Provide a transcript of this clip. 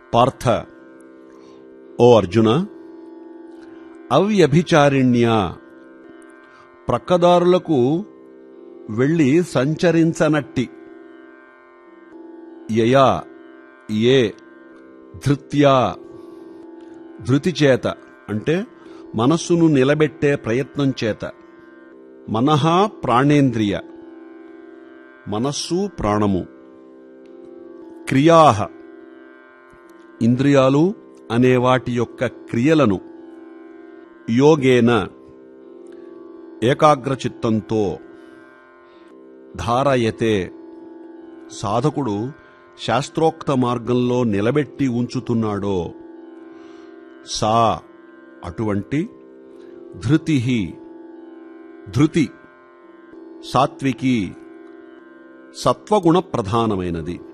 పార్థ ఓ అర్జున అవ్యభిచారిణ్య ప్రక్కదారులకు వెళ్ళి సంచరించనట్టి యయా ఏ ధృత్యా ధృతి చేత అంటే మనస్సును నిలబెట్టే ప్రయత్నం చేత మనహ ప్రాణేంద్రియ మనస్సు ప్రాణము క్రియాహ ఇంద్రియాలు అనే వాటి యొక్క క్రియలను యోగేన ఏకాగ్రచిత్తంతో ధారయతే సాధకుడు శాస్త్రోక్త మార్గంలో నిలబెట్టి ఉంచుతున్నాడో సా అటువంటి ధృతి ధృతి సాత్వికి సత్వగుణ ప్రధానమైనది